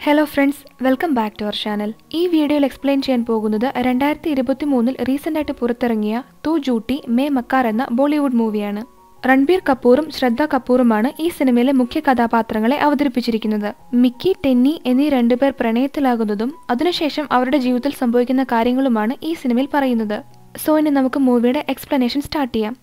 hello friends welcome back to our channel ഈ വീഡിയോയിൽ explain ചെയ്യാൻ പോകുന്നത് രണ്ടായിരത്തി ഇരുപത്തി മൂന്നിൽ റീസെന്റ് ആയിട്ട് പുറത്തിറങ്ങിയ തു ജൂട്ടി മേ മക്കാർ എന്ന ബോളിവുഡ് മൂവിയാണ് രൺബീർ കപൂറും ശ്രദ്ധ കപൂറുമാണ് ഈ സിനിമയിലെ മുഖ്യ കഥാപാത്രങ്ങളെ അവതരിപ്പിച്ചിരിക്കുന്നത് മിക്കി ടെന്നി എന്നീ രണ്ടുപേർ പ്രണയത്തിലാകുന്നതും അതിനുശേഷം അവരുടെ ജീവിതത്തിൽ സംഭവിക്കുന്ന കാര്യങ്ങളുമാണ് ഈ സിനിമയിൽ പറയുന്നത് സോ ഇനി നമുക്ക് മൂവിയുടെ എക്സ്പ്ലനേഷൻ സ്റ്റാർട്ട് ചെയ്യാം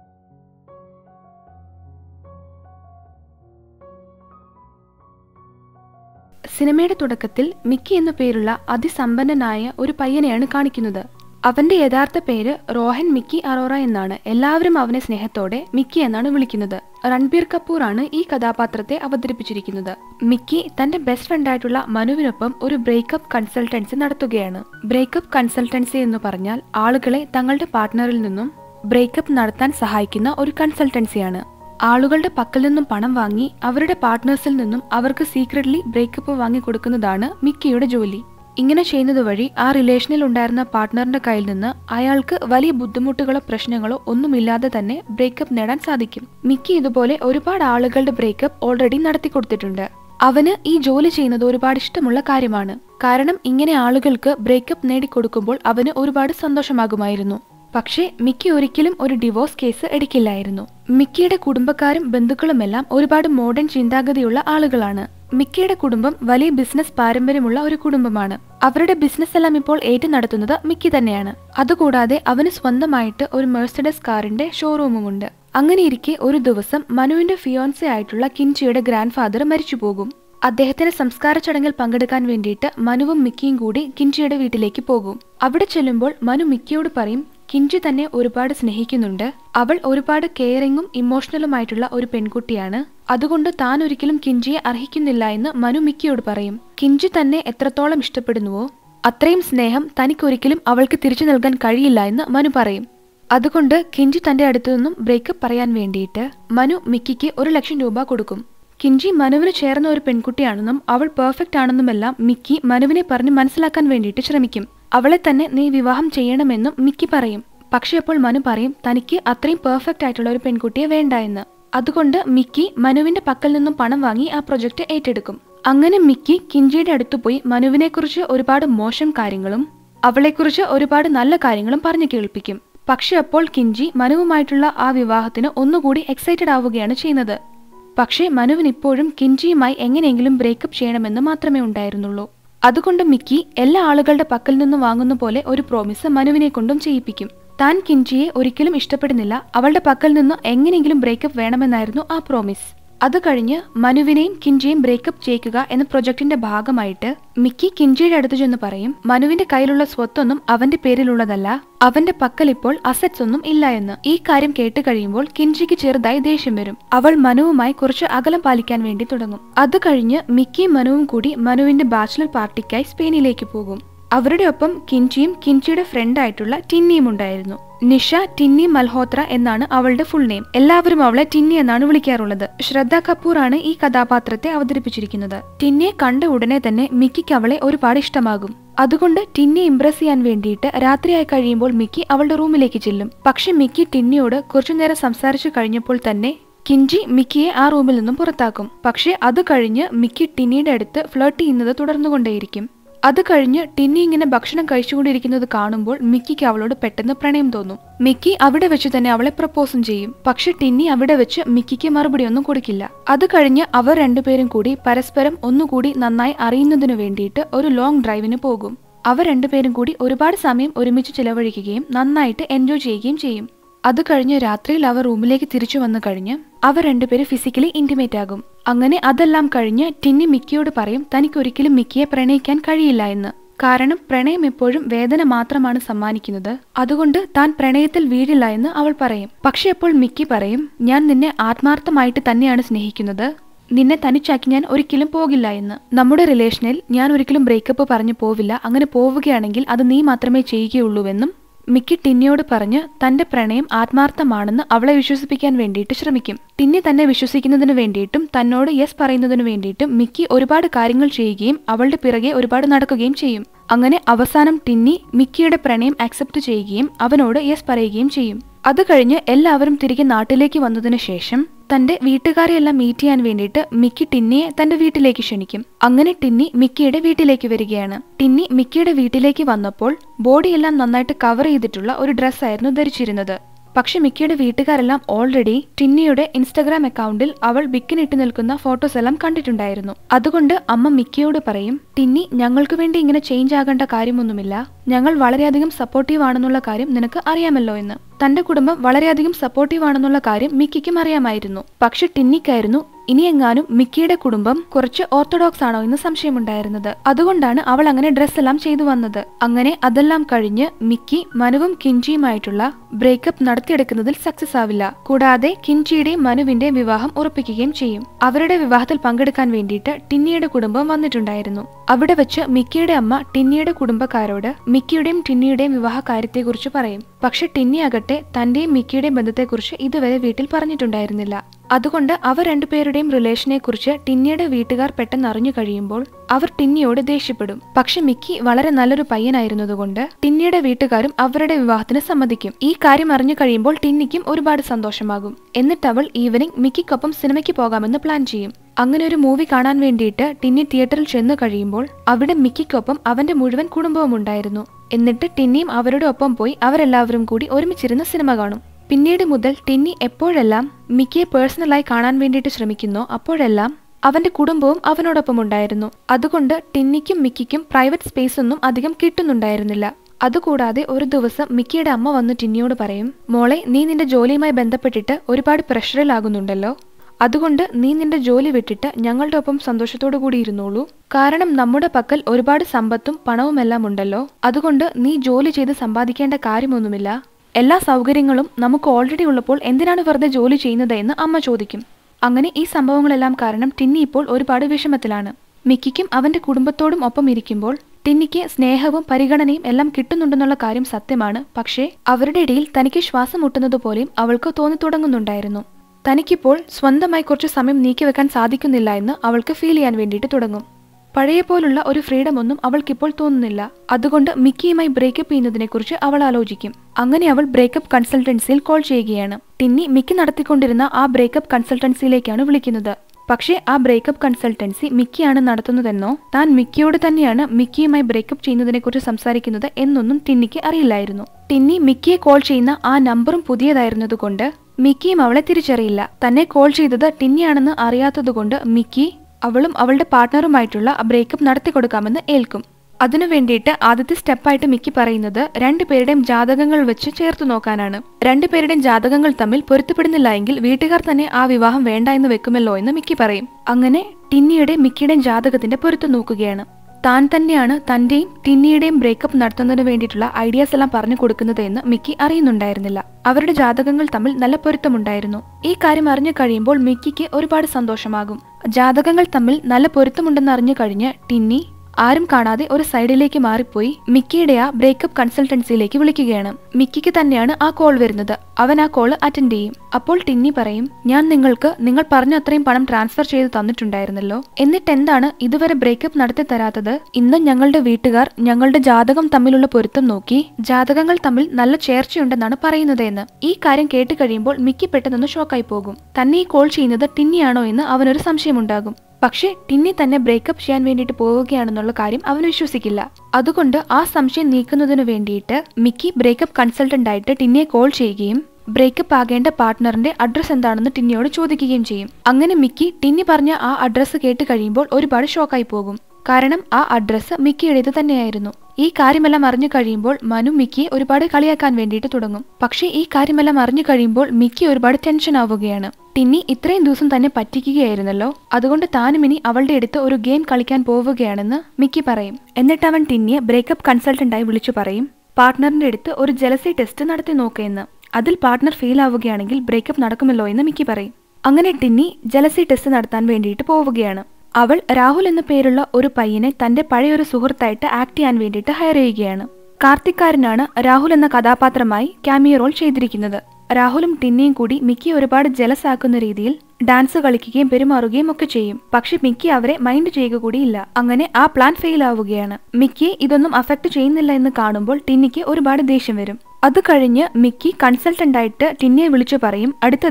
സിനിമയുടെ തുടക്കത്തിൽ മിക്കി എന്നു പേരുള്ള അതിസമ്പന്നനായ ഒരു പയ്യനെയാണ് കാണിക്കുന്നത് അവന്റെ യഥാർത്ഥ പേര് റോഹൻ മിക്കി അറോറ എന്നാണ് എല്ലാവരും അവനെ സ്നേഹത്തോടെ മിക്കി എന്നാണ് വിളിക്കുന്നത് രൺബീർ കപൂർ ആണ് ഈ കഥാപാത്രത്തെ അവതരിപ്പിച്ചിരിക്കുന്നത് മിക്കി തന്റെ ബെസ്റ്റ് ഫ്രണ്ടായിട്ടുള്ള മനുവിനൊപ്പം ഒരു ബ്രേക്കപ്പ് കൺസൾട്ടൻസി നടത്തുകയാണ് ബ്രേക്കപ്പ് കൺസൾട്ടൻസി എന്ന് പറഞ്ഞാൽ ആളുകളെ തങ്ങളുടെ പാർട്ട്ണറിൽ നിന്നും ബ്രേക്കപ്പ് നടത്താൻ സഹായിക്കുന്ന ഒരു കൺസൾട്ടൻസിയാണ് ആളുകളുടെ പക്കൽ നിന്നും പണം വാങ്ങി അവരുടെ പാർട്ട്നേഴ്സിൽ നിന്നും അവർക്ക് സീക്രട്ട്ലി ബ്രേക്കപ്പ് വാങ്ങി കൊടുക്കുന്നതാണ് മിക്കിയുടെ ജോലി ഇങ്ങനെ ചെയ്യുന്നത് വഴി ആ റിലേഷനിൽ ഉണ്ടായിരുന്ന പാർട്ട്ണറിന്റെ കയ്യിൽ നിന്ന് അയാൾക്ക് വലിയ ബുദ്ധിമുട്ടുകളോ പ്രശ്നങ്ങളോ ഒന്നുമില്ലാതെ തന്നെ ബ്രേക്കപ്പ് നേടാൻ സാധിക്കും മിക്കി ഇതുപോലെ ഒരുപാട് ആളുകളുടെ ബ്രേക്കപ്പ് ഓൾറെഡി നടത്തി കൊടുത്തിട്ടുണ്ട് അവന് ഈ ജോലി ചെയ്യുന്നത് ഒരുപാട് ഇഷ്ടമുള്ള കാര്യമാണ് കാരണം ഇങ്ങനെ ആളുകൾക്ക് ബ്രേക്കപ്പ് നേടിക്കൊടുക്കുമ്പോൾ അവന് ഒരുപാട് സന്തോഷമാകുമായിരുന്നു പക്ഷേ മിക്കി ഒരിക്കലും ഒരു ഡിവോഴ്സ് കേസ് എടുക്കില്ലായിരുന്നു മിക്കിയുടെ കുടുംബക്കാരും ബന്ധുക്കളുമെല്ലാം ഒരുപാട് മോഡേൺ ചിന്താഗതിയുള്ള ആളുകളാണ് മിക്കിയുടെ കുടുംബം വലിയ ബിസിനസ് പാരമ്പര്യമുള്ള ഒരു കുടുംബമാണ് അവരുടെ ബിസിനസ് എല്ലാം ഇപ്പോൾ ഏറ്റു നടത്തുന്നത് മിക്കി തന്നെയാണ് അതുകൂടാതെ അവന് സ്വന്തമായിട്ട് ഒരു മെഴ്സഡസ് കാറിന്റെ ഷോറൂമുമുണ്ട് അങ്ങനെ ഇരിക്കെ ഒരു ദിവസം മനുവിന്റെ ഫിയോൻസെ ആയിട്ടുള്ള കിൻചിയുടെ ഗ്രാൻഡ് ഫാദർ മരിച്ചു പോകും അദ്ദേഹത്തിന്റെ സംസ്കാര ചടങ്ങിൽ പങ്കെടുക്കാൻ വേണ്ടിയിട്ട് മനുവും മിക്കിയും കൂടി കിൻചിയുടെ വീട്ടിലേക്ക് പോകും അവിടെ ചെല്ലുമ്പോൾ മനു മിക്കിയോട് പറയും കിഞ്ചി തന്നെ ഒരുപാട് സ്നേഹിക്കുന്നുണ്ട് അവൾ ഒരുപാട് കെയറിങ്ങും ഇമോഷണലുമായിട്ടുള്ള ഒരു പെൺകുട്ടിയാണ് അതുകൊണ്ട് താൻ ഒരിക്കലും കിഞ്ചിയെ അർഹിക്കുന്നില്ല എന്ന് മനു മിക്കിയോട് പറയും കിഞ്ചി തന്നെ എത്രത്തോളം ഇഷ്ടപ്പെടുന്നുവോ അത്രയും സ്നേഹം തനിക്കൊരിക്കലും അവൾക്ക് തിരിച്ചു നൽകാൻ കഴിയില്ല എന്ന് മനു പറയും അതുകൊണ്ട് കിഞ്ചി തന്റെ അടുത്തു നിന്നും ബ്രേക്കപ്പ് പറയാൻ വേണ്ടിയിട്ട് മനു മിക്കിക്ക് ഒരു ലക്ഷം രൂപ കൊടുക്കും കിഞ്ചി മനുവിന് ചേർന്ന ഒരു പെൺകുട്ടിയാണെന്നും അവൾ പെർഫെക്റ്റ് ആണെന്നുമെല്ലാം മിക്കി മനുവിനെ പറഞ്ഞ് മനസ്സിലാക്കാൻ വേണ്ടിയിട്ട് ശ്രമിക്കും അവളെ തന്നെ നീ വിവാഹം ചെയ്യണമെന്നും മിക്കി പറയും പക്ഷെ അപ്പോൾ മനു പറയും തനിക്ക് അത്രയും പെർഫെക്റ്റ് ആയിട്ടുള്ള ഒരു പെൺകുട്ടിയെ വേണ്ട എന്ന് അതുകൊണ്ട് മിക്കി മനുവിന്റെ പക്കൽ നിന്നും പണം വാങ്ങി ആ പ്രൊജക്ട് ഏറ്റെടുക്കും അങ്ങനെ മിക്കി കിഞ്ചിയുടെ അടുത്ത് പോയി മനുവിനെക്കുറിച്ച് ഒരുപാട് മോശം കാര്യങ്ങളും അവളെക്കുറിച്ച് ഒരുപാട് നല്ല കാര്യങ്ങളും പറഞ്ഞു കേൾപ്പിക്കും പക്ഷെ അപ്പോൾ കിഞ്ചി മനുവുമായിട്ടുള്ള ആ വിവാഹത്തിന് ഒന്നുകൂടി എക്സൈറ്റഡ് ആവുകയാണ് ചെയ്യുന്നത് പക്ഷേ മനുവിന് ഇപ്പോഴും കിഞ്ചിയുമായി എങ്ങനെയെങ്കിലും ബ്രേക്കപ്പ് ചെയ്യണമെന്ന് മാത്രമേ ഉണ്ടായിരുന്നുള്ളൂ അതുകൊണ്ട് മിക്കി എല്ലാ ആളുകളുടെ പക്കൽ നിന്ന് വാങ്ങുന്ന പോലെ ഒരു പ്രോമിസ് മനുവിനെ കൊണ്ടും ചെയ്യിപ്പിക്കും താൻ കിഞ്ചിയെ ഒരിക്കലും ഇഷ്ടപ്പെടുന്നില്ല അവളുടെ പക്കൽ നിന്ന് എങ്ങനെയെങ്കിലും ബ്രേക്കപ്പ് വേണമെന്നായിരുന്നു ആ പ്രോമിസ് അത് കഴിഞ്ഞ് മനുവിനെയും കിഞ്ചിയും ബ്രേക്കപ്പ് ചെയ്യിക്കുക എന്ന പ്രൊജക്ടിന്റെ ഭാഗമായിട്ട് മിക്കി കിഞ്ചിയുടെ അടുത്ത് ചെന്ന് പറയും മനുവിന്റെ കയ്യിലുള്ള സ്വത്തൊന്നും അവന്റെ പേരിലുള്ളതല്ല അവന്റെ പക്കൽ ഇപ്പോൾ അസറ്റ്സ് ഒന്നും ഇല്ല എന്ന് ഈ കാര്യം കേട്ട് കഴിയുമ്പോൾ കിഞ്ചിക്ക് ചെറുതായി ദേഷ്യം വരും അവൾ മനുവുമായി കുറച്ച് അകലം പാലിക്കാൻ വേണ്ടി തുടങ്ങും അത് കഴിഞ്ഞ് മിക്കിയും മനുവും കൂടി മനുവിന്റെ ബാച്ചിലർ പാർട്ടിക്കായി സ്പെയിനിലേക്ക് പോകും അവരുടെ ഒപ്പം കിഞ്ചിയും കിഞ്ചിയുടെ ഫ്രണ്ടായിട്ടുള്ള ടിന്നിയും ഉണ്ടായിരുന്നു നിഷ ടിന്നി മൽഹോത്ര എന്നാണ് അവളുടെ ഫുൾ നെയിം എല്ലാവരും അവളെ ടിന്നി എന്നാണ് വിളിക്കാറുള്ളത് ശ്രദ്ധ കപൂർ ആണ് ഈ കഥാപാത്രത്തെ അവതരിപ്പിച്ചിരിക്കുന്നത് ടിന്നിയെ കണ്ട ഉടനെ തന്നെ മിക്കിക്ക് അവളെ ഒരുപാട് ഇഷ്ടമാകും അതുകൊണ്ട് ടിന്നിയെ ഇംപ്രസ് ചെയ്യാൻ വേണ്ടിയിട്ട് രാത്രിയായി കഴിയുമ്പോൾ മിക്കി അവളുടെ റൂമിലേക്ക് ചെല്ലും പക്ഷെ മിക്കി ടിന്നിയോട് കുറച്ചുനേരം സംസാരിച്ചു കഴിഞ്ഞപ്പോൾ തന്നെ കിഞ്ചി മിക്കിയെ ആ റൂമിൽ നിന്നും പുറത്താക്കും പക്ഷേ അത് കഴിഞ്ഞ് മിക്കി ടിന്നിയുടെ അടുത്ത് ഫ്ലേർട്ട് ചെയ്യുന്നത് തുടർന്നുകൊണ്ടേയിരിക്കും അത് കഴിഞ്ഞ് ടിന്നി ഇങ്ങനെ ഭക്ഷണം കഴിച്ചുകൊണ്ടിരിക്കുന്നത് കാണുമ്പോൾ മിക്കിക്ക് അവളോട് പെട്ടെന്ന് പ്രണയം തോന്നും മിക്കി അവിടെ വെച്ച് തന്നെ അവളെ പ്രപ്പോസും ചെയ്യും പക്ഷെ ടിന്നി അവിടെ വെച്ച് മിക്കിക്ക് മറുപടി ഒന്നും കൊടുക്കില്ല അത് കഴിഞ്ഞ് അവർ രണ്ടുപേരും കൂടി പരസ്പരം ഒന്നുകൂടി നന്നായി അറിയുന്നതിനു വേണ്ടിയിട്ട് ഒരു ലോങ് ഡ്രൈവിന് പോകും അവർ രണ്ടുപേരും കൂടി ഒരുപാട് സമയം ഒരുമിച്ച് ചിലവഴിക്കുകയും നന്നായിട്ട് എൻജോയ് ചെയ്യുകയും ചെയ്യും അത് കഴിഞ്ഞ് രാത്രിയിൽ അവർ റൂമിലേക്ക് തിരിച്ചു വന്നു കഴിഞ്ഞ് അവർ രണ്ടുപേരും ഫിസിക്കലി ഇന്റിമേറ്റ് ആകും അങ്ങനെ അതെല്ലാം കഴിഞ്ഞ് ടിന്നി മിക്കിയോട് പറയും തനിക്കൊരിക്കലും മിക്കിയെ പ്രണയിക്കാൻ കഴിയില്ല എന്ന് കാരണം പ്രണയം എപ്പോഴും വേദന മാത്രമാണ് സമ്മാനിക്കുന്നത് അതുകൊണ്ട് താൻ പ്രണയത്തിൽ വീഴില്ല എന്ന് അവൾ പറയും പക്ഷെ അപ്പോൾ മിക്കി പറയും ഞാൻ നിന്നെ ആത്മാർത്ഥമായിട്ട് തന്നെയാണ് സ്നേഹിക്കുന്നത് നിന്നെ തനിച്ചാക്കി ഞാൻ ഒരിക്കലും പോകില്ല എന്ന് നമ്മുടെ റിലേഷനിൽ ഞാൻ ഒരിക്കലും ബ്രേക്കപ്പ് പറഞ്ഞു പോവില്ല അങ്ങനെ പോവുകയാണെങ്കിൽ അത് നീ മാത്രമേ ചെയ്യുകയുള്ളൂവെന്നും മിക്കി ടിന്നിയോട് പറഞ്ഞ് തന്റെ പ്രണയം ആത്മാർത്ഥമാണെന്ന് അവളെ വിശ്വസിപ്പിക്കാൻ വേണ്ടിയിട്ട് ശ്രമിക്കും ടിന്നി തന്നെ വിശ്വസിക്കുന്നതിന് വേണ്ടിയിട്ടും തന്നോട് യെസ് പറയുന്നതിനു വേണ്ടിയിട്ടും മിക്കി ഒരുപാട് കാര്യങ്ങൾ ചെയ്യുകയും അവളുടെ പിറകെ ഒരുപാട് നടക്കുകയും ചെയ്യും അങ്ങനെ അവസാനം ടിന്നി മിക്കിയുടെ പ്രണയം ആക്സെപ്റ്റ് ചെയ്യുകയും അവനോട് യെസ് പറയുകയും ചെയ്യും അത് കഴിഞ്ഞ് എല്ലാവരും തിരികെ നാട്ടിലേക്ക് വന്നതിനു ശേഷം തന്റെ വീട്ടുകാരെയെല്ലാം മീറ്റ് ചെയ്യാൻ വേണ്ടിയിട്ട് മിക്കി ടിന്നിയെ തന്റെ വീട്ടിലേക്ക് ക്ഷണിക്കും അങ്ങനെ ടിന്നി മിക്കിയുടെ വീട്ടിലേക്ക് വരികയാണ് ടിന്നി മിക്കിയുടെ വീട്ടിലേക്ക് വന്നപ്പോൾ ബോഡിയെല്ലാം നന്നായിട്ട് കവർ ചെയ്തിട്ടുള്ള ഒരു ഡ്രസ്സായിരുന്നു ധരിച്ചിരുന്നത് പക്ഷെ മിക്കിയുടെ വീട്ടുകാരെല്ലാം ഓൾറെഡി ടിന്നിയുടെ ഇൻസ്റ്റഗ്രാം അക്കൗണ്ടിൽ അവൾ ബിക്കിനിട്ട് നിൽക്കുന്ന ഫോട്ടോസ് എല്ലാം കണ്ടിട്ടുണ്ടായിരുന്നു അതുകൊണ്ട് അമ്മ മിക്കിയോട് പറയും ടിന്നി ഞങ്ങൾക്ക് വേണ്ടി ഇങ്ങനെ ചേഞ്ച് ആകേണ്ട കാര്യമൊന്നുമില്ല ഞങ്ങൾ വളരെയധികം സപ്പോർട്ടീവ് ആണെന്നുള്ള കാര്യം നിനക്ക് അറിയാമല്ലോ എന്ന് തന്റെ കുടുംബം വളരെയധികം സപ്പോർട്ടീവ് ആണെന്നുള്ള കാര്യം മിക്കിക്കും അറിയാമായിരുന്നു പക്ഷെ ടിന്നിക്കായിരുന്നു ഇനിയെങ്ങാനും മിക്കിയുടെ കുടുംബം കുറച്ച് ഓർത്തഡോക്സ് ആണോ എന്ന് സംശയമുണ്ടായിരുന്നത് അതുകൊണ്ടാണ് അവൾ അങ്ങനെ ഡ്രസ് എല്ലാം ചെയ്തു വന്നത് അങ്ങനെ അതെല്ലാം കഴിഞ്ഞ് മിക്കി മനുവും കിഞ്ചിയുമായിട്ടുള്ള ബ്രേക്കപ്പ് നടത്തിയെടുക്കുന്നതിൽ സക്സസ് ആവില്ല കൂടാതെ കിഞ്ചിയുടെയും മനുവിന്റെയും വിവാഹം ഉറപ്പിക്കുകയും ചെയ്യും അവരുടെ വിവാഹത്തിൽ പങ്കെടുക്കാൻ വേണ്ടിയിട്ട് ടിന്നിയുടെ കുടുംബം വന്നിട്ടുണ്ടായിരുന്നു അവിടെ വെച്ച് മിക്കിയുടെ അമ്മ ടിന്നിയുടെ കുടുംബക്കാരോട് മിക്കിയുടെയും ടിന്നിയുടെയും വിവാഹ കാര്യത്തെക്കുറിച്ച് പറയും പക്ഷെ ടിന്നി ആകട്ടെ തന്റെയും മിക്കിയുടെയും ബന്ധത്തെക്കുറിച്ച് ഇതുവരെ വീട്ടിൽ പറഞ്ഞിട്ടുണ്ടായിരുന്നില്ല അതുകൊണ്ട് അവർ രണ്ടുപേരുടെയും റിലേഷനെ കുറിച്ച് ടിന്നിയുടെ വീട്ടുകാർ പെട്ടെന്ന് അറിഞ്ഞു കഴിയുമ്പോൾ അവർ ടിന്നിയോട് ദേഷ്യപ്പെടും പക്ഷെ മിക്കി വളരെ നല്ലൊരു പയ്യനായിരുന്നതുകൊണ്ട് ടിന്നിയുടെ വീട്ടുകാരും അവരുടെ വിവാഹത്തിന് സമ്മതിക്കും ഈ കാര്യം അറിഞ്ഞു കഴിയുമ്പോൾ ടിന്നിക്കും ഒരുപാട് സന്തോഷമാകും എന്നിട്ട് അവൾ ഈവനിങ് മിക്കിക്കൊപ്പം സിനിമയ്ക്ക് പോകാമെന്ന് പ്ലാൻ ചെയ്യും അങ്ങനെ ഒരു മൂവി കാണാൻ വേണ്ടിയിട്ട് ടിന്നി തിയേറ്ററിൽ ചെന്ന് കഴിയുമ്പോൾ അവിടെ മിക്കിക്കൊപ്പം അവന്റെ മുഴുവൻ കുടുംബവും ഉണ്ടായിരുന്നു എന്നിട്ട് ടിന്നിയും അവരുടെ ഒപ്പം പോയി അവരെല്ലാവരും കൂടി ഒരുമിച്ചിരുന്ന് സിനിമ കാണും പിന്നീട് മുതൽ ടിന്നി എപ്പോഴെല്ലാം മിക്കിയെ പേഴ്സണലായി കാണാൻ വേണ്ടിയിട്ട് ശ്രമിക്കുന്നോ അപ്പോഴെല്ലാം അവന്റെ കുടുംബവും അവനോടൊപ്പം ഉണ്ടായിരുന്നു അതുകൊണ്ട് ടിന്നിക്കും മിക്കിക്കും പ്രൈവറ്റ് സ്പേസ് ഒന്നും അധികം കിട്ടുന്നുണ്ടായിരുന്നില്ല അതുകൂടാതെ ഒരു ദിവസം മിക്കിയുടെ അമ്മ വന്ന് ടിന്നിയോട് പറയും മോളെ നീ നിന്റെ ജോലിയുമായി ബന്ധപ്പെട്ടിട്ട് ഒരുപാട് പ്രഷറിലാകുന്നുണ്ടല്ലോ അതുകൊണ്ട് നീ നിന്റെ ജോലി വിട്ടിട്ട് ഞങ്ങളുടെ ഒപ്പം സന്തോഷത്തോടു കൂടി ഇരുന്നോളൂ കാരണം നമ്മുടെ പക്കൽ ഒരുപാട് സമ്പത്തും പണവുമെല്ലാം ഉണ്ടല്ലോ അതുകൊണ്ട് നീ ജോലി ചെയ്ത് സമ്പാദിക്കേണ്ട കാര്യമൊന്നുമില്ല എല്ലാ സൗകര്യങ്ങളും നമുക്ക് ഓൾറെഡി ഉള്ളപ്പോൾ എന്തിനാണ് വെറുതെ ജോലി ചെയ്യുന്നത് എന്ന് അമ്മ ചോദിക്കും അങ്ങനെ ഈ സംഭവങ്ങളെല്ലാം കാരണം ടിന്നി ഇപ്പോൾ ഒരുപാട് വിഷമത്തിലാണ് മിക്കിക്കും അവന്റെ കുടുംബത്തോടും ഒപ്പം ഇരിക്കുമ്പോൾ ടിന്നിക്ക് സ്നേഹവും പരിഗണനയും എല്ലാം കിട്ടുന്നുണ്ടെന്നുള്ള കാര്യം സത്യമാണ് പക്ഷേ അവരുടെ ഇടയിൽ തനിക്ക് ശ്വാസം മുട്ടുന്നത് പോലെയും അവൾക്ക് തോന്നി തുടങ്ങുന്നുണ്ടായിരുന്നു തനിക്കിപ്പോൾ സ്വന്തമായി കുറച്ച് സമയം നീക്കിവെക്കാൻ സാധിക്കുന്നില്ല എന്ന് അവൾക്ക് ഫീൽ ചെയ്യാൻ വേണ്ടിയിട്ട് തുടങ്ങും പഴയ പോലുള്ള ഒരു ഫ്രീഡം ഒന്നും അവൾക്കിപ്പോൾ തോന്നുന്നില്ല അതുകൊണ്ട് മിക്കിയുമായി ബ്രേക്കപ്പ് ചെയ്യുന്നതിനെക്കുറിച്ച് അവൾ ആലോചിക്കും അങ്ങനെ അവൾ ബ്രേക്കപ്പ് കൺസൾട്ടൻസിയിൽ കോൾ ചെയ്യുകയാണ് ടിന്നി മിക്കി നടത്തിക്കൊണ്ടിരുന്ന ആ ബ്രേക്കപ്പ് കൺസൾട്ടൻസിയിലേക്കാണ് വിളിക്കുന്നത് പക്ഷേ ആ ബ്രേക്കപ്പ് കൺസൾട്ടൻസി മിക്കിയാണ് നടത്തുന്നതെന്നോ താൻ മിക്കിയോട് തന്നെയാണ് മിക്കിയുമായി ബ്രേക്കപ്പ് ചെയ്യുന്നതിനെക്കുറിച്ച് സംസാരിക്കുന്നത് എന്നൊന്നും ടിന്നിക്ക് അറിയില്ലായിരുന്നു ടിന്നി മിക്കിയെ കോൾ ചെയ്യുന്ന ആ നമ്പറും പുതിയതായിരുന്നതുകൊണ്ട് മിക്കിയും അവളെ തിരിച്ചറിയില്ല തന്നെ കോൾ ചെയ്തത് ടിന്നിയാണെന്ന് അറിയാത്തതുകൊണ്ട് മിക്കി അവളും അവളുടെ പാർട്ട്ണറുമായിട്ടുള്ള ബ്രേക്കപ്പ് നടത്തിക്കൊടുക്കാമെന്ന് ഏൽക്കും അതിനു വേണ്ടിയിട്ട് ആദ്യത്തെ സ്റ്റെപ്പായിട്ട് മിക്കി പറയുന്നത് രണ്ടുപേരുടെയും ജാതകങ്ങൾ വെച്ച് ചേർത്ത് നോക്കാനാണ് രണ്ടുപേരുടെയും ജാതകങ്ങൾ തമ്മിൽ പൊരുത്തപ്പെടുന്നില്ല എങ്കിൽ വീട്ടുകാർ തന്നെ ആ വിവാഹം വേണ്ട എന്ന് വെക്കുമല്ലോ എന്ന് മിക്കി പറയും അങ്ങനെ ടിന്നിയുടെ മിക്കിയുടെയും ജാതകത്തിന്റെ പൊരുത്തം നോക്കുകയാണ് താൻ തന്നെയാണ് തന്റെയും ടിന്നിയുടെയും ബ്രേക്കപ്പ് നടത്തുന്നതിന് വേണ്ടിയിട്ടുള്ള ഐഡിയാസ് എല്ലാം പറഞ്ഞു കൊടുക്കുന്നത് എന്ന് മിക്കി അറിയുന്നുണ്ടായിരുന്നില്ല അവരുടെ ജാതകങ്ങൾ തമ്മിൽ നല്ല പൊരുത്തമുണ്ടായിരുന്നു ഈ കാര്യം അറിഞ്ഞു കഴിയുമ്പോൾ മിക്കിക്ക് ഒരുപാട് സന്തോഷമാകും ജാതകങ്ങൾ തമ്മിൽ നല്ല പൊരുത്തമുണ്ടെന്ന് അറിഞ്ഞു കഴിഞ്ഞ് ടിന്നി ആരും കാണാതെ ഒരു സൈഡിലേക്ക് മാറിപ്പോയി മിക്കിയുടെ ആ ബ്രേക്കപ്പ് കൺസൾട്ടൻസിയിലേക്ക് വിളിക്കുകയാണ് മിക്കിക്ക് തന്നെയാണ് ആ കോൾ വരുന്നത് അവൻ ആ കോൾ അറ്റൻഡ് ചെയ്യും അപ്പോൾ ടിന്നി പറയും ഞാൻ നിങ്ങൾക്ക് നിങ്ങൾ പറഞ്ഞ അത്രയും പണം ട്രാൻസ്ഫർ ചെയ്ത് തന്നിട്ടുണ്ടായിരുന്നല്ലോ എന്നിട്ട് എന്താണ് ഇതുവരെ ബ്രേക്കപ്പ് നടത്തി തരാത്തത് ഇന്ന് ഞങ്ങളുടെ വീട്ടുകാർ ഞങ്ങളുടെ ജാതകം തമ്മിലുള്ള പൊരുത്തം നോക്കി ജാതകങ്ങൾ തമ്മിൽ നല്ല ചേർച്ചയുണ്ടെന്നാണ് പറയുന്നത് എന്ന് ഈ കാര്യം കേട്ട് കഴിയുമ്പോൾ മിക്കി പെട്ടെന്നൊന്ന് ഷോക്കായി പോകും തന്നെ ഈ കോൾ ചെയ്യുന്നത് ടിന്നിയാണോ എന്ന് അവനൊരു സംശയമുണ്ടാകും പക്ഷേ ടിന്നി തന്നെ ബ്രേക്കപ്പ് ചെയ്യാൻ വേണ്ടിയിട്ട് പോവുകയാണെന്നുള്ള കാര്യം അവൻ വിശ്വസിക്കില്ല അതുകൊണ്ട് ആ സംശയം നീക്കുന്നതിനു വേണ്ടിയിട്ട് മിക്കി ബ്രേക്കപ്പ് കൺസൾട്ടന്റ് ആയിട്ട് ടിന്നിയെ കോൾ ചെയ്യുകയും ബ്രേക്കപ്പ് ആകേണ്ട പാർട്ട്ണറിന്റെ അഡ്രസ് എന്താണെന്ന് ടിന്നിയോട് ചോദിക്കുകയും ചെയ്യും അങ്ങനെ മിക്കി ടിന്നി പറഞ്ഞ ആ അഡ്രസ്സ് കേട്ട് കഴിയുമ്പോൾ ഒരുപാട് ഷോക്കായി പോകും കാരണം ആ അഡ്രസ്സ് മിക്കിയുടേത് തന്നെയായിരുന്നു ഈ കാര്യമെല്ലാം അറിഞ്ഞു കഴിയുമ്പോൾ മനു മിക്കിയെ ഒരുപാട് കളിയാക്കാൻ വേണ്ടിയിട്ട് തുടങ്ങും പക്ഷേ ഈ കാര്യമെല്ലാം അറിഞ്ഞു കഴിയുമ്പോൾ മിക്കി ഒരുപാട് ടെൻഷൻ ആവുകയാണ് ടിന്നി ഇത്രയും ദിവസം തന്നെ പറ്റിക്കുകയായിരുന്നല്ലോ അതുകൊണ്ട് താനും ഇനി അവളുടെ അടുത്ത് ഒരു ഗെയിം കളിക്കാൻ പോവുകയാണെന്ന് മിക്കി പറയും എന്നിട്ട് അവൻ ടിന്നിയെ ബ്രേക്കപ്പ് കൺസൾട്ടന്റായി വിളിച്ചു പറയും പാർട്ട്ണറിന്റെ അടുത്ത് ഒരു ജലസി ടെസ്റ്റ് നടത്തി നോക്കുകയെന്ന് അതിൽ പാർട്ട്ണർ ഫെയിൽ ആവുകയാണെങ്കിൽ ബ്രേക്കപ്പ് നടക്കുമല്ലോ എന്ന് മിക്കി പറയും അങ്ങനെ ടിന്നി ജലസി ടെസ്റ്റ് നടത്താൻ വേണ്ടിയിട്ട് പോവുകയാണ് അവൾ രാഹുൽ എന്ന പേരുള്ള ഒരു പയ്യനെ തന്റെ പഴയൊരു സുഹൃത്തായിട്ട് ആക്ട് ചെയ്യാൻ വേണ്ടിയിട്ട് ഹയർ ചെയ്യുകയാണ് കാർത്തിക്കാരനാണ് രാഹുൽ എന്ന കഥാപാത്രമായി ക്യാമിയോ റോൾ ചെയ്തിരിക്കുന്നത് രാഹുലും ടിന്നിയും കൂടി മിക്കി ഒരുപാട് ജലസ് ആക്കുന്ന രീതിയിൽ ഡാൻസ് കളിക്കുകയും പെരുമാറുകയും ഒക്കെ ചെയ്യും പക്ഷെ മിക്കി അവരെ മൈൻഡ് ചെയ്യുക കൂടിയില്ല അങ്ങനെ ആ പ്ലാൻ ഫെയിൽ ആവുകയാണ് മിക്കിയെ ഇതൊന്നും അഫക്ട് ചെയ്യുന്നില്ല എന്ന് കാണുമ്പോൾ ടിന്നിക്ക് ഒരുപാട് ദേഷ്യം വരും അത് കഴിഞ്ഞ് മിക്കി കൺസൾട്ടന്റ് ആയിട്ട് ടിന്നിയെ വിളിച്ചു പറയും അടുത്തതായി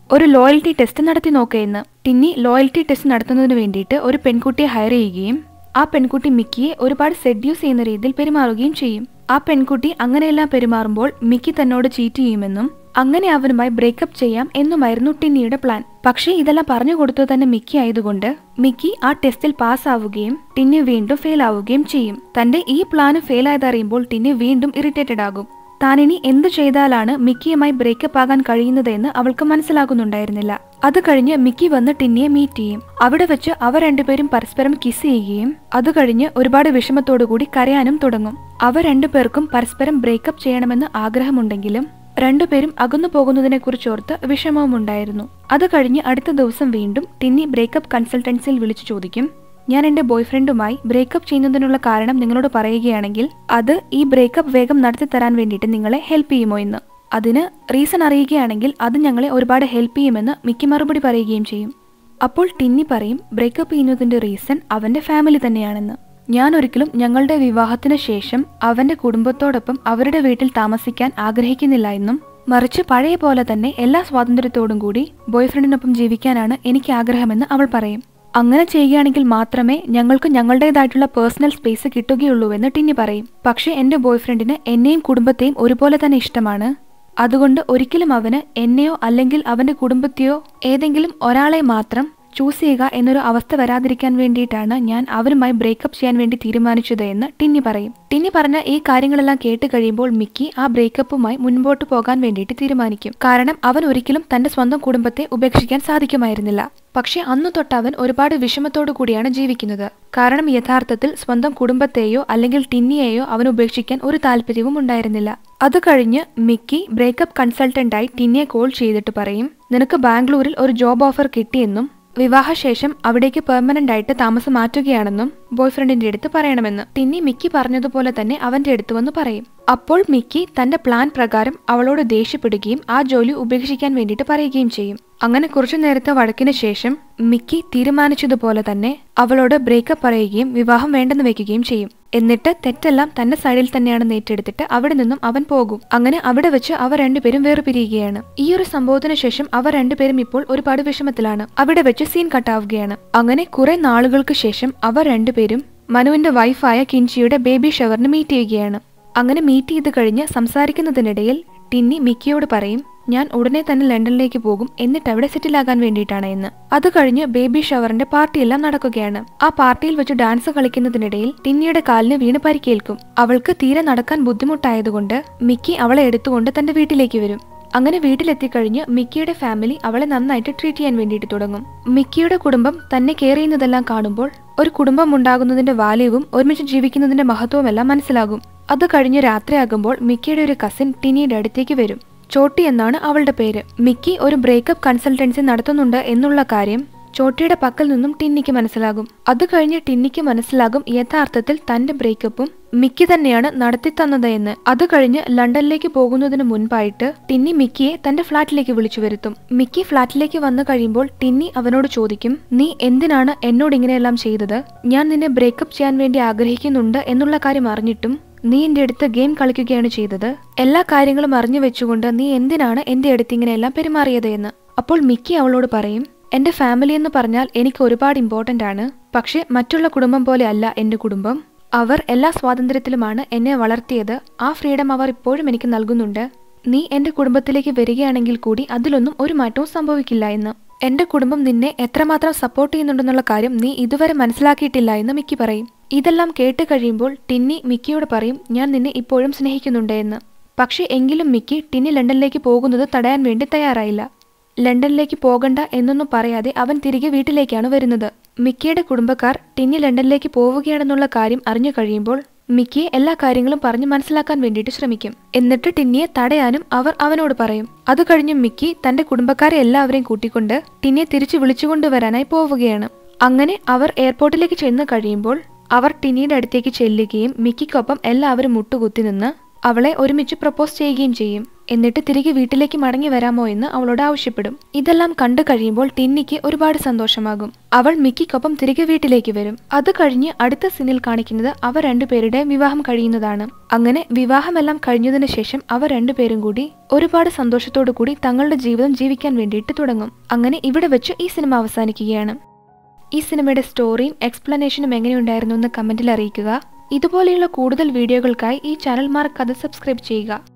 ഒരു ലോയൽറ്റി ടെസ്റ്റ് നടത്തി നോക്കുകയെന്ന് ടിന്നി ലോയൽറ്റി ടെസ്റ്റ് നടത്തുന്നതിന് വേണ്ടിയിട്ട് ഒരു പെൺകുട്ടിയെ ഹയർ ചെയ്യുകയും ആ പെൺകുട്ടി മിക്കിയെ ഒരുപാട് സെഡ്യൂസ് ചെയ്യുന്ന രീതിയിൽ പെരുമാറുകയും ചെയ്യും ആ പെൺകുട്ടി അങ്ങനെയെല്ലാം പെരുമാറുമ്പോൾ മിക്കി തന്നോട് ചീറ്റ് ചെയ്യുമെന്നും അങ്ങനെ അവനുമായി ബ്രേക്കപ്പ് ചെയ്യാം എന്നുമായിരുന്നു ടിന്നിയുടെ പ്ലാൻ പക്ഷേ ഇതെല്ലാം പറഞ്ഞു കൊടുത്തത് തന്നെ മിക്കി ആയതുകൊണ്ട് മിക്കി ആ ടെസ്റ്റിൽ പാസ്സാവുകയും ടിന്നി വീണ്ടും ഫെയിൽ ആവുകയും ചെയ്യും തന്റെ ഈ പ്ലാന് ഫെയിൽ ആയതറിയുമ്പോൾ ടിന്നി വീണ്ടും ഇറിറ്റേറ്റഡ് ആകും താനിനി എന്തു ചെയ്താലാണ് മിക്കിയുമായി ബ്രേക്കപ്പ് ആകാൻ കഴിയുന്നതെന്ന് അവൾക്ക് മനസ്സിലാകുന്നുണ്ടായിരുന്നില്ല അത് കഴിഞ്ഞ് മിക്കി വന്ന് ടിന്നിയെ മീറ്റ് ചെയ്യും അവിടെ വെച്ച് അവർ രണ്ടുപേരും പരസ്പരം കിസ് ചെയ്യുകയും അത് കഴിഞ്ഞ് ഒരുപാട് വിഷമത്തോടു കൂടി കരയാനും തുടങ്ങും അവർ രണ്ടുപേർക്കും പരസ്പരം ബ്രേക്കപ്പ് ചെയ്യണമെന്ന് ആഗ്രഹമുണ്ടെങ്കിലും രണ്ടുപേരും അകന്നു പോകുന്നതിനെ കുറിച്ചോർത്ത് വിഷമവും ഉണ്ടായിരുന്നു അത് കഴിഞ്ഞ് അടുത്ത ദിവസം വീണ്ടും ടിന്നി ബ്രേക്കപ്പ് കൺസൾട്ടൻസിയിൽ വിളിച്ചു ചോദിക്കും ഞാൻ എന്റെ ബോയ്ഫ്രണ്ടുമായി ബ്രേക്കപ്പ് ചെയ്യുന്നതിനുള്ള കാരണം നിങ്ങളോട് പറയുകയാണെങ്കിൽ അത് ഈ ബ്രേക്കപ്പ് വേഗം നടത്തി തരാൻ വേണ്ടിയിട്ട് നിങ്ങളെ ഹെൽപ്പ് ചെയ്യുമോ എന്ന് അതിന് റീസൺ അറിയുകയാണെങ്കിൽ അത് ഞങ്ങളെ ഒരുപാട് ഹെൽപ്പ് ചെയ്യുമെന്ന് മിക്കി മറുപടി പറയുകയും ചെയ്യും അപ്പോൾ ടിന്നി പറയും ബ്രേക്കപ്പ് ചെയ്യുന്നതിന്റെ റീസൺ അവന്റെ ഫാമിലി തന്നെയാണെന്ന് ഞാൻ ഒരിക്കലും ഞങ്ങളുടെ വിവാഹത്തിന് ശേഷം അവന്റെ കുടുംബത്തോടൊപ്പം അവരുടെ വീട്ടിൽ താമസിക്കാൻ ആഗ്രഹിക്കുന്നില്ല എന്നും മറിച്ച് പഴയ പോലെ തന്നെ എല്ലാ സ്വാതന്ത്ര്യത്തോടും കൂടി ബോയ്ഫ്രണ്ടിനൊപ്പം ജീവിക്കാനാണ് എനിക്ക് ആഗ്രഹമെന്ന് അവൾ പറയും അങ്ങനെ ചെയ്യുകയാണെങ്കിൽ മാത്രമേ ഞങ്ങൾക്ക് ഞങ്ങളുടേതായിട്ടുള്ള പേഴ്സണൽ സ്പേസ് കിട്ടുകയുള്ളൂവെന്ന് ടിന്നി പറയും പക്ഷേ എന്റെ ബോയ്ഫ്രണ്ടിന് എന്നെയും കുടുംബത്തെയും ഒരുപോലെ തന്നെ ഇഷ്ടമാണ് അതുകൊണ്ട് ഒരിക്കലും അവന് എന്നെയോ അല്ലെങ്കിൽ അവന്റെ കുടുംബത്തെയോ ഏതെങ്കിലും ഒരാളെ മാത്രം ചൂസ് ചെയ്യുക എന്നൊരു അവസ്ഥ വരാതിരിക്കാൻ വേണ്ടിയിട്ടാണ് ഞാൻ അവരുമായി ബ്രേക്കപ്പ് ചെയ്യാൻ വേണ്ടി തീരുമാനിച്ചത് എന്ന് ടിന്നി പറയും ടിന്നി പറഞ്ഞ ഈ കാര്യങ്ങളെല്ലാം കേട്ട് കഴിയുമ്പോൾ മിക്കി ആ ബ്രേക്കപ്പുമായി മുൻപോട്ട് പോകാൻ വേണ്ടിയിട്ട് തീരുമാനിക്കും കാരണം അവൻ ഒരിക്കലും തന്റെ സ്വന്തം കുടുംബത്തെ ഉപേക്ഷിക്കാൻ സാധിക്കുമായിരുന്നില്ല പക്ഷെ അന്നു തൊട്ട് അവൻ ഒരുപാട് വിഷമത്തോടു കൂടിയാണ് ജീവിക്കുന്നത് കാരണം യഥാർത്ഥത്തിൽ സ്വന്തം കുടുംബത്തെയോ അല്ലെങ്കിൽ ടിന്നിയെയോ അവൻ ഉപേക്ഷിക്കാൻ ഒരു താല്പര്യവും ഉണ്ടായിരുന്നില്ല അത് കഴിഞ്ഞ് മിക്കി ബ്രേക്കപ്പ് കൺസൾട്ടന്റായി ടിന്നിയെ കോൾ ചെയ്തിട്ട് പറയും നിനക്ക് ബാംഗ്ലൂരിൽ ഒരു ജോബ് ഓഫർ കിട്ടിയെന്നും വിവാഹശേഷം അവിടേക്ക് പെർമനന്റ് ആയിട്ട് താമസം മാറ്റുകയാണെന്നും ബോയ്ഫ്രണ്ടിന്റെ അടുത്ത് പറയണമെന്ന് ടിന്നി മിക്കി പറഞ്ഞതുപോലെ തന്നെ അവന്റെ അടുത്ത് വന്ന് പറയും അപ്പോൾ മിക്കി തന്റെ പ്ലാൻ പ്രകാരം അവളോട് ദേഷ്യപ്പെടുകയും ആ ജോലി ഉപേക്ഷിക്കാൻ വേണ്ടിയിട്ട് പറയുകയും ചെയ്യും അങ്ങനെ കുറച്ചു നേരത്തെ വഴക്കിന് ശേഷം മിക്കി തീരുമാനിച്ചതുപോലെ തന്നെ അവളോട് ബ്രേക്കപ്പ് പറയുകയും വിവാഹം വേണ്ടെന്ന് വെക്കുകയും ചെയ്യും എന്നിട്ട് തെറ്റെല്ലാം തന്റെ സൈഡിൽ തന്നെയാണെന്ന് ഏറ്റെടുത്തിട്ട് അവിടെ നിന്നും അവൻ പോകും അങ്ങനെ അവിടെ വെച്ച് അവർ രണ്ടുപേരും വേർപിരിയുകയാണ് ഈ ഒരു സംഭവത്തിന് ശേഷം അവർ രണ്ടുപേരും ഇപ്പോൾ ഒരുപാട് വിഷമത്തിലാണ് അവിടെ വെച്ച് സീൻ കട്ടാവുകയാണ് അങ്ങനെ കുറെ നാളുകൾക്ക് ശേഷം അവർ രണ്ടുപേരും മനുവിന്റെ വൈഫായ കിൻചിയുടെ ബേബി ഷവറിന് മീറ്റ് ചെയ്യുകയാണ് അങ്ങനെ മീറ്റ് ചെയ്ത് കഴിഞ്ഞ് സംസാരിക്കുന്നതിനിടയിൽ ടിന്നി മിക്കിയോട് പറയും ഞാൻ ഉടനെ തന്നെ ലണ്ടനിലേക്ക് പോകും എന്നിട്ട് അവിടെ സെറ്റിൽ ആകാൻ വേണ്ടിയിട്ടാണ് എന്ന് അത് കഴിഞ്ഞ് ബേബി ഷവറിന്റെ പാർട്ടിയെല്ലാം നടക്കുകയാണ് ആ പാർട്ടിയിൽ വെച്ച് ഡാൻസ് കളിക്കുന്നതിനിടയിൽ ടിന്നിയുടെ കാലിന് വീണ് പരിക്കേൽക്കും അവൾക്ക് തീരെ നടക്കാൻ ബുദ്ധിമുട്ടായതുകൊണ്ട് മിക്കി അവളെ എടുത്തുകൊണ്ട് തന്റെ വീട്ടിലേക്ക് വരും അങ്ങനെ വീട്ടിലെത്തിക്കഴിഞ്ഞ് മിക്കിയുടെ ഫാമിലി അവളെ നന്നായിട്ട് ട്രീറ്റ് ചെയ്യാൻ വേണ്ടിയിട്ട് തുടങ്ങും മിക്കിയുടെ കുടുംബം തന്നെ കെയർ ചെയ്യുന്നതെല്ലാം കാണുമ്പോൾ ഒരു കുടുംബം ഉണ്ടാകുന്നതിന്റെ വാല്യവും ഒരുമിച്ച് ജീവിക്കുന്നതിന്റെ മഹത്വവും എല്ലാം മനസ്സിലാകും അത് കഴിഞ്ഞ് രാത്രിയാകുമ്പോൾ മിക്കിയുടെ ഒരു കസിൻ ടിനിയുടെ അടുത്തേക്ക് വരും ചോട്ടി എന്നാണ് അവളുടെ പേര് മിക്കി ഒരു ബ്രേക്കപ്പ് കൺസൾട്ടൻസി നടത്തുന്നുണ്ട് എന്നുള്ള കാര്യം ചോട്ടിയുടെ പക്കൽ നിന്നും ടിന്നിക്ക് മനസ്സിലാകും അത് കഴിഞ്ഞ് ടിന്നിക്ക് മനസ്സിലാകും യഥാർത്ഥത്തിൽ തന്റെ ബ്രേക്കപ്പും മിക്കി തന്നെയാണ് നടത്തി തന്നത് എന്ന് അത് കഴിഞ്ഞ് ലണ്ടനിലേക്ക് പോകുന്നതിന് മുൻപായിട്ട് ടിന്നി മിക്കിയെ തന്റെ ഫ്ളാറ്റിലേക്ക് വിളിച്ചു വരുത്തും മിക്കി ഫ്ളാറ്റിലേക്ക് വന്നു കഴിയുമ്പോൾ ടിന്നി അവനോട് ചോദിക്കും നീ എന്തിനാണ് എന്നോട് ഇങ്ങനെയെല്ലാം ചെയ്തത് ഞാൻ നിന്നെ ബ്രേക്കപ്പ് ചെയ്യാൻ വേണ്ടി ആഗ്രഹിക്കുന്നുണ്ട് എന്നുള്ള കാര്യം അറിഞ്ഞിട്ടും നീ എന്റെ അടുത്ത് ഗെയിം കളിക്കുകയാണ് ചെയ്തത് എല്ലാ കാര്യങ്ങളും അറിഞ്ഞു വെച്ചുകൊണ്ട് നീ എന്തിനാണ് എന്റെ അടുത്ത് ഇങ്ങനെയെല്ലാം പെരുമാറിയത് എന്ന് അപ്പോൾ മിക്കി അവളോട് പറയും എന്റെ ഫാമിലി എന്ന് പറഞ്ഞാൽ എനിക്ക് ഒരുപാട് ഇമ്പോർട്ടന്റ് ആണ് പക്ഷെ മറ്റുള്ള കുടുംബം പോലെ അല്ല എന്റെ കുടുംബം അവർ എല്ലാ സ്വാതന്ത്ര്യത്തിലുമാണ് എന്നെ വളർത്തിയത് ആ ഫ്രീഡം അവർ ഇപ്പോഴും എനിക്ക് നൽകുന്നുണ്ട് നീ എന്റെ കുടുംബത്തിലേക്ക് വരികയാണെങ്കിൽ കൂടി അതിലൊന്നും ഒരു മാറ്റവും സംഭവിക്കില്ല എന്ന് എന്റെ കുടുംബം നിന്നെ എത്രമാത്രം സപ്പോർട്ട് ചെയ്യുന്നുണ്ടെന്നുള്ള കാര്യം നീ ഇതുവരെ മനസ്സിലാക്കിയിട്ടില്ല എന്ന് മിക്കി പറയും ഇതെല്ലാം കേട്ട് കഴിയുമ്പോൾ ടിന്നി മിക്കിയോട് പറയും ഞാൻ നിന്നെ ഇപ്പോഴും സ്നേഹിക്കുന്നുണ്ട് എന്ന് പക്ഷെ എങ്കിലും മിക്കി ടിന്നി ലണ്ടനിലേക്ക് പോകുന്നത് തടയാൻ വേണ്ടി തയ്യാറായില്ല ലണ്ടനിലേക്ക് പോകണ്ട എന്നൊന്നും പറയാതെ അവൻ തിരികെ വീട്ടിലേക്കാണ് വരുന്നത് മിക്കിയുടെ കുടുംബക്കാർ ടിന്നി ലണ്ടനിലേക്ക് പോവുകയാണെന്നുള്ള കാര്യം അറിഞ്ഞു കഴിയുമ്പോൾ മിക്കിയെ എല്ലാ കാര്യങ്ങളും പറഞ്ഞ് മനസ്സിലാക്കാൻ വേണ്ടിയിട്ട് ശ്രമിക്കും എന്നിട്ട് ടിന്നിയെ തടയാനും അവർ അവനോട് പറയും അത് കഴിഞ്ഞ് മിക്കി തന്റെ കുടുംബക്കാരെ എല്ലാവരെയും കൂട്ടിക്കൊണ്ട് ടിന്നിയെ തിരിച്ചു വിളിച്ചുകൊണ്ടുവരാനായി പോവുകയാണ് അങ്ങനെ അവർ എയർപോർട്ടിലേക്ക് ചെന്ന് കഴിയുമ്പോൾ അവർ ടിന്നിയുടെ അടുത്തേക്ക് ചെല്ലുകയും മിക്കിക്കൊപ്പം എല്ലാവരും മുട്ടുകുത്തി നിന്ന് അവളെ ഒരുമിച്ച് പ്രപ്പോസ് ചെയ്യുകയും ചെയ്യും എന്നിട്ട് തിരികെ വീട്ടിലേക്ക് മടങ്ങി വരാമോ എന്ന് അവളോട് ആവശ്യപ്പെടും ഇതെല്ലാം കണ്ടു കഴിയുമ്പോൾ ടിന്നിക്ക് ഒരുപാട് സന്തോഷമാകും അവൾ മിക്കിക്കൊപ്പം തിരികെ വീട്ടിലേക്ക് വരും അത് കഴിഞ്ഞ് അടുത്ത സീനിൽ കാണിക്കുന്നത് അവർ രണ്ടുപേരുടെ വിവാഹം കഴിയുന്നതാണ് അങ്ങനെ വിവാഹമെല്ലാം കഴിഞ്ഞതിന് ശേഷം അവർ രണ്ടുപേരും കൂടി ഒരുപാട് സന്തോഷത്തോടു കൂടി തങ്ങളുടെ ജീവിതം ജീവിക്കാൻ വേണ്ടിയിട്ട് തുടങ്ങും അങ്ങനെ ഇവിടെ വെച്ച് ഈ സിനിമ അവസാനിക്കുകയാണ് ഈ സിനിമയുടെ സ്റ്റോറിയും എക്സ്പ്ലനേഷനും എങ്ങനെയുണ്ടായിരുന്നു എന്ന് കമന്റിൽ അറിയിക്കുക ഇതുപോലെയുള്ള കൂടുതൽ വീഡിയോകൾക്കായി ഈ ചാനൽ മറക്കാതെ സബ്സ്ക്രൈബ് ചെയ്യുക